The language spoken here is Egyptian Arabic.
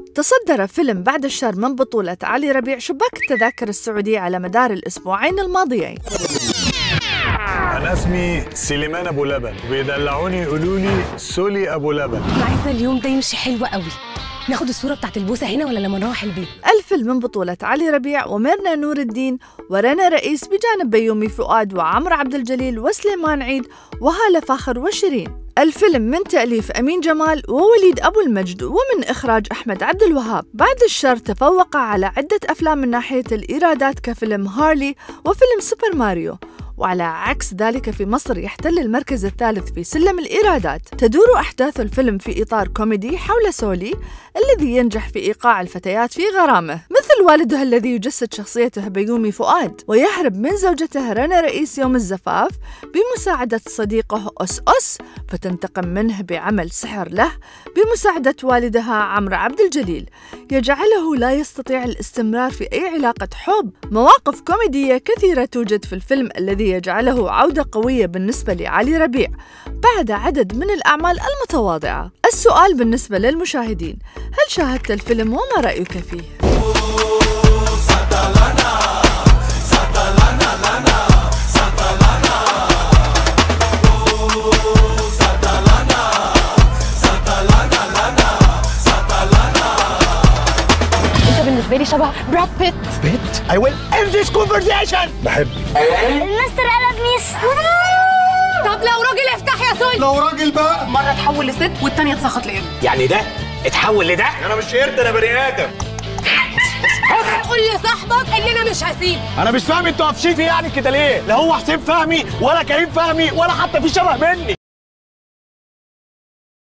تصدر فيلم بعد الشر من بطولة علي ربيع شباك التذاكر السعودية على مدار الأسبوعين الماضيين أنا اسمي سليمان أبو لبن وبيدلعوني يقولوا لي سولي أبو لبن انا عايزه اليوم ده يمشي حلو قوي ناخد الصوره بتاعت البوسه هنا ولا لما نروح البيت الفيلم من بطولة علي ربيع وميرنا نور الدين ورنا رئيس بجانب بيومي فؤاد وعمرو عبد الجليل وسليمان عيد وهالة فاخر وشيرين الفيلم من تأليف أمين جمال ووليد أبو المجد ومن إخراج أحمد عبد الوهاب بعد الشر تفوق على عدة أفلام من ناحية الإيرادات كفيلم هارلي وفيلم سوبر ماريو وعلى عكس ذلك في مصر يحتل المركز الثالث في سلم الإيرادات تدور أحداث الفيلم في إطار كوميدي حول سولي الذي ينجح في إيقاع الفتيات في غرامه مثل والده الذي يجسد شخصيته بيومي فؤاد ويهرب من زوجته رنا رئيس يوم الزفاف بمساعدة صديقه أس أس فتنتقم منه بعمل سحر له بمساعدة والدها عمرو عبد الجليل يجعله لا يستطيع الاستمرار في أي علاقة حب مواقف كوميدية كثيرة توجد في الفيلم الذي يجعله عودة قوية بالنسبة لعلي ربيع بعد عدد من الأعمال المتواضعة السؤال بالنسبة للمشاهدين هل شاهدت الفيلم وما رأيك فيه؟ انت بالنسبه لي شبه براد بيت I will end this conversation بحب المستر قلب ميس طب لو راجل افتح يا سول لو راجل بقى مره تحول لست والتانيه تسخط لقرد يعني ده اتحول لده أنا مش قرد أنا بني آدم قول لصاحبك ان انا مش هسيب انا مش فاهم انتوا قافشين في يعني كده ليه لا هو حسين فهمي ولا كريم فهمي ولا حتى في شبه مني